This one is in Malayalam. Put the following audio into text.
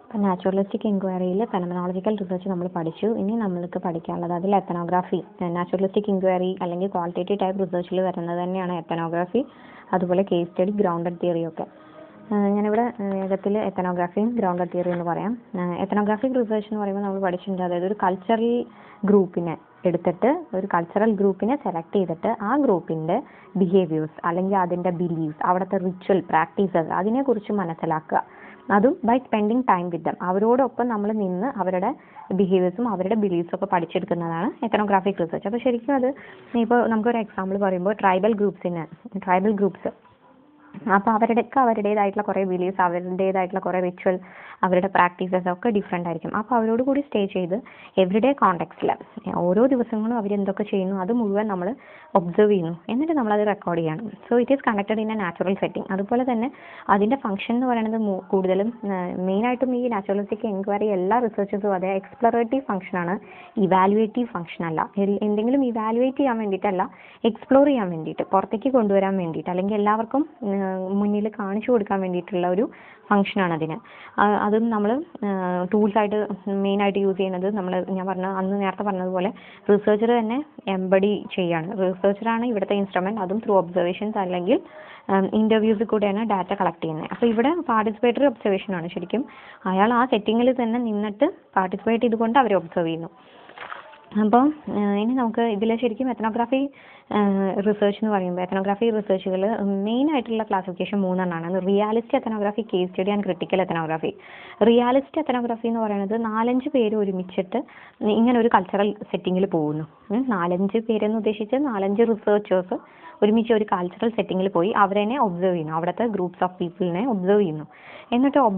ഇപ്പം നാച്ചുറലിസ്റ്റിക് എൻക്വയറിയിൽ ഫെനമനോളജിക്കൽ റിസർച്ച് നമ്മൾ പഠിച്ചു ഇനി നമ്മൾക്ക് പഠിക്കാനുള്ളത് അതിൽ എത്തനോഗ്രാഫി നാച്ചുറലിസ്റ്റിക് എൻക്വയറി അല്ലെങ്കിൽ ക്വാളിറ്റേറ്റീവ് ടൈപ്പ് റിസർച്ചിൽ വരുന്നത് തന്നെയാണ് എത്തനോഗ്രാഫി അതുപോലെ കേസ് സ്റ്റഡി ഗ്രൗണ്ടഡ് തിയറിയൊക്കെ ഞാനിവിടെ വേഗത്തിൽ എത്തനോഗ്രാഫിയും ഗ്രൗണ്ടഡ് തിയറി എന്ന് പറയാം എത്തനോഗ്രാഫിക് റിസർച്ച് എന്ന് പറയുമ്പോൾ നമ്മൾ പഠിച്ചിട്ടുണ്ട് അതായത് ഒരു കൾച്ചറൽ ഗ്രൂപ്പിനെ എടുത്തിട്ട് ഒരു കൾച്ചറൽ ഗ്രൂപ്പിനെ സെലക്ട് ചെയ്തിട്ട് ആ ഗ്രൂപ്പിൻ്റെ ബിഹേവിയേഴ്സ് അല്ലെങ്കിൽ അതിൻ്റെ ബിലീവ്സ് അവിടുത്തെ റിച്വൽ പ്രാക്ടീസസ് അതിനെക്കുറിച്ച് മനസ്സിലാക്കുക അതും by spending time with them അവരോടൊപ്പം നമ്മൾ നിന്ന് അവരുടെ ബിഹേവിയേഴ്സും അവരുടെ ബിലീഫ്സും ഒക്കെ പഠിച്ചെടുക്കുന്നതാണ് എത്തനോഗ്രാഫിക് റിസർച്ച് അപ്പോൾ ശരിക്കും അത് ഇപ്പോൾ നമുക്കൊരു എക്സാമ്പിൾ പറയുമ്പോൾ ട്രൈബൽ ഗ്രൂപ്പ്സിന് ട്രൈബൽ ഗ്രൂപ്പ്സ് അപ്പോൾ അവരുടെയൊക്കെ അവരുടേതായിട്ടുള്ള കുറേ ബിലീഫ്സ് അവരുടേതായിട്ടുള്ള കുറേ റിച്വൽ അവരുടെ പ്രാക്ടീസസ് ഒക്കെ ഡിഫറെൻ്റ് ആയിരിക്കും അപ്പോൾ അവരോട് കൂടി സ്റ്റേ ചെയ്ത് എവറിഡേ കോണ്ടെക്സ്റ്റിൽ ഓരോ ദിവസങ്ങളും അവർ എന്തൊക്കെ ചെയ്യുന്നു അത് മുഴുവൻ നമ്മൾ ഒബ്സർവ് ചെയ്യുന്നു എന്നിട്ട് നമ്മളത് റെക്കോർഡ് ചെയ്യണം so it is conducted in a natural setting അതുപോലെ തന്നെ അതിൻ്റെ ഫംഗ്ഷൻ എന്ന് പറയുന്നത് മൂ- കൂടുതലും മെയിനായിട്ടും ഈ നാച്ചുറലിസ്റ്റിക് എൻക്വയറി എല്ലാ റിസർച്ചേഴ്സും അതെ എക്സ്പ്ലോറേറ്റീവ് ഫംഗ്ഷനാണ് ഇവാലുവേറ്റീവ് ഫംഗ്ഷൻ അല്ല എൽ- എന്തെങ്കിലും ഇവാലുവേറ്റ് ചെയ്യാൻ വേണ്ടിയിട്ടല്ല എക്സ്പ്ലോർ ചെയ്യാൻ വേണ്ടിയിട്ട് പുറത്തേക്ക് കൊണ്ടുവരാൻ വേണ്ടിയിട്ട് അല്ലെങ്കിൽ എല്ലാവർക്കും മുന്നിൽ കാണിച്ചു കൊടുക്കാൻ വേണ്ടിയിട്ടുള്ള ഒരു ഫംഗ്ഷനാണ് അതിന് ആ, അതും നമ്മൾ ടൂൾസായിട്ട് മെയിനായിട്ട് യൂസ് ചെയ്യുന്നത് നമ്മൾ ഞാൻ പറഞ്ഞ അന്ന് നേരത്തെ പറഞ്ഞതുപോലെ റിസർച്ചർ തന്നെ എംബഡി ചെയ്യാണ് റിസർച്ചറാണ് ഇവിടുത്തെ ഇൻസ്ട്രുമെന്റ് അതും ത്രൂ ഒബ്സർവേഷൻസ് അല്ലെങ്കിൽ ഇൻ്റർവ്യൂസിൽ കൂടെയാണ് ഡാറ്റ കളക്ട് ചെയ്യുന്നത് അപ്പോൾ ഇവിടെ പാർട്ടിസിപ്പേറ്ററി ഒബ്സർവേഷൻ ആണ് ശരിക്കും അയാൾ ആ സെറ്റിങ്ങിൽ തന്നെ നിന്നിട്ട് പാർട്ടിസിപ്പേറ്റ് ചെയ്തുകൊണ്ട് അവരെ ഒബ്സർവ് ചെയ്യുന്നു അപ്പോൾ ഇനി നമുക്ക് ഇതിൽ ശരിക്കും എത്തനോഗ്രാഫി റിസർച്ച് എന്ന് പറയുമ്പോൾ എത്തനോഗ്രാഫി റിസർച്ചുകൾ മെയിൻ ആയിട്ടുള്ള ക്ലാസിഫിക്കേഷൻ മൂന്നെണ്ണമാണ് realist ethnography case study and critical ethnography realist ethnography എന്ന് പറയുന്നത് നാലഞ്ച് പേര് ഒരുമിച്ചിട്ട് ഇങ്ങനെ ഒരു കൾച്ചറൽ സെറ്റിങ്ങിൽ പോകുന്നു ഉം, നാലഞ്ച് പേരെന്ന് ഉദ്ദേശിച്ച് നാലഞ്ച് റിസർച്ചേഴ്സ് ഒരുമിച്ച് ഒരു കൾച്ചറൽ സെറ്റിങ്ങിൽ പോയി അവരെ ഒബ്സർവ് ചെയ്യുന്നു അവിടുത്തെ ഗ്രൂപ്പ്സ് ഓഫ് പീപ്പിളിനെ ഒബ്സർവ് ചെയ്യുന്നു എന്നിട്ട്